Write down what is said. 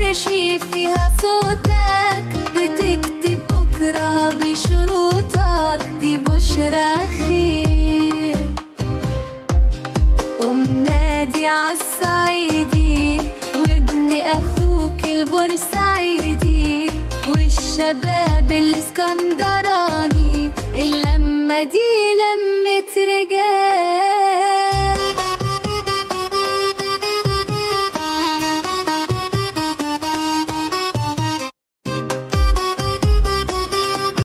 نشيد فيها صوتك بتكتب بكرة بشروطك دي بشرى خير قوم نادي عالصعيدي وابن اخوك البورسعيدي والشباب الاسكندراني اللمة دي لمة رجال